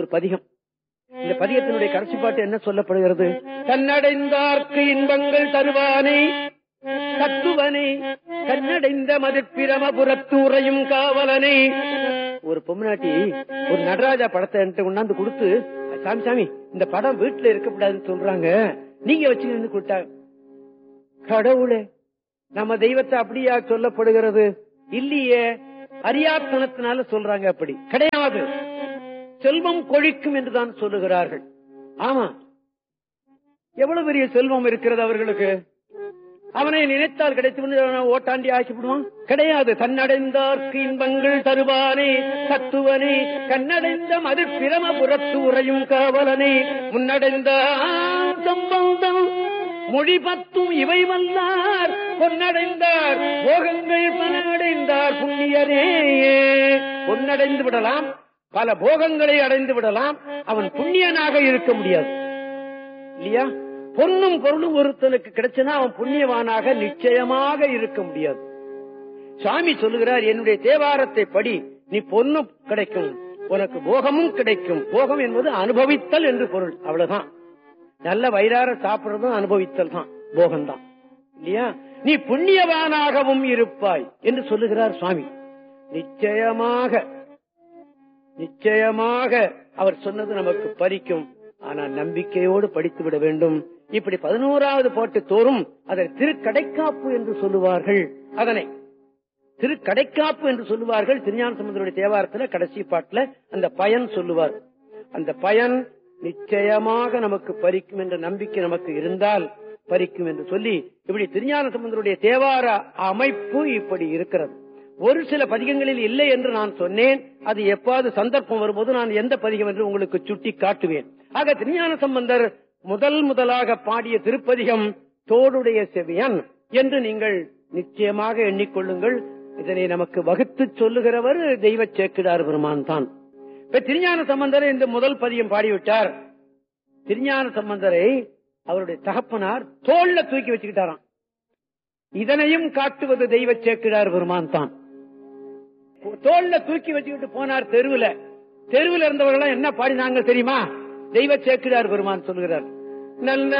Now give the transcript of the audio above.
ஒரு பதிகம் இந்த பதிகத்தினுடைய கடைசி பாட்டு என்ன சொல்லப்படுகிறது கண்ணடைந்தார்க்கு இன்பங்கள் தருவானே தத்துவனே கண்ணடைந்த மதிப்பிரமபுரத்து உறையும் காவலனே ஒரு பொம்னாட்டி ஒரு நடராஜா படத்தை என்கிட்ட கொண்டாந்து கொடுத்து சாமி சாமி இந்த படம் வீட்டுல இருக்கக்கூடாதுன்னு சொல்றாங்க நீங்க வச்சுக்கிட்டு கொடுத்தா கடவுளே நம்ம தெய்வத்தை அப்படியா சொல்லப்படுகிறது இல்லையே அரியாத்தனத்தினால சொல்றாங்க அப்படி கிடையாது செல்வம் கொழிக்கும் என்றுதான் சொல்லுகிறார்கள் ஆமா எவ்வளவு பெரிய செல்வம் இருக்கிறது அவர்களுக்கு அவனை நினைத்தால் கிடைத்து ஓட்டாண்டி ஆக்கிவிடுவான் கிடையாது தன்னடைந்தார்க்கு இன்பங்கள் தருவானே தத்துவனே கண்ணடைந்த மது பிரமபுரத்து உறையும் காவலனே முன்னடைந்த சம்பந்தம் மொழி பத்தும் இவை வல்லார் பொன்னடைந்தார் போகங்கள் பல அடைந்தார் புண்ணியரே பொன்னடைந்து விடலாம் பல போகங்களை அடைந்து விடலாம் அவன் புண்ணியனாக இருக்க முடியாது இல்லையா பொன்னும் பொருளும் ஒருத்தனுக்கு கிடைச்சுன்னா அவன் புண்ணியவானாக நிச்சயமாக இருக்க முடியாது சுவாமி சொல்லுகிறார் என்னுடைய தேவாரத்தை படி நீ பொண்ணும் கிடைக்கும் உனக்கு போகமும் கிடைக்கும் போகம் என்பது அனுபவித்தல் என்று பொருள் அவ்வளவுதான் நல்ல வயிறார சாப்பிடுறதும் அனுபவித்தல் தான் போகம்தான் இல்லையா நீ புண்ணியவானாகவும் இருப்பாய் என்று சொல்லுகிறார் சுவாமி நிச்சயமாக நிச்சயமாக அவர் சொன்னது நமக்கு பறிக்கும் ஆனால் நம்பிக்கையோடு படித்து விட வேண்டும் இப்படி பதினோராவது பாட்டு தோறும் அதை திருக்கடைக்காப்பு என்று சொல்லுவார்கள் அதனை திருக்கடைக்காப்பு என்று சொல்லுவார்கள் திருஞான சமுதருடைய தேவாரத்துல கடைசி பாட்டுல அந்த பயன் சொல்லுவார் அந்த பயன் நிச்சயமாக நமக்கு பறிக்கும் என்ற நம்பிக்கை நமக்கு இருந்தால் பறிக்கும் என்று சொல்லி இப்படி திருஞான சம்பந்தருடைய தேவார அமைப்பு இப்படி இருக்கிறது ஒரு சில பதிகங்களில் இல்லை என்று நான் சொன்னேன் அது எப்பாவது சந்தர்ப்பம் வரும்போது நான் எந்த பதிகம் என்று உங்களுக்கு சுட்டி காட்டுவேன் ஆக திருஞான சம்பந்தர் முதல் முதலாக பாடிய திருப்பதிகம் தோடுடைய செவியன் என்று நீங்கள் நிச்சயமாக எண்ணிக்கொள்ளுங்கள் இதனை நமக்கு வகுத்து சொல்லுகிறவர் தெய்வ சேக்கிடார் பெருமான் தான் இப்ப திருஞான சம்பந்தரை இந்த முதல் பதியம் பாடிவிட்டார் திருஞான சம்பந்தரை அவருடைய தகப்பனார் தோல்ல தூக்கி வச்சுக்கிட்டாராம் இதனையும் காட்டுவது தெய்வ சேக்கிடார் பெருமான் தான் தோல்ல தூக்கி வச்சுக்கிட்டு போனார் தெருவுல தெருவில் இருந்தவர்கள் என்ன பாடினாங்க தெரியுமா தெய்வ சேக்கிடார் பெருமான் சொல்கிறார் நல்ல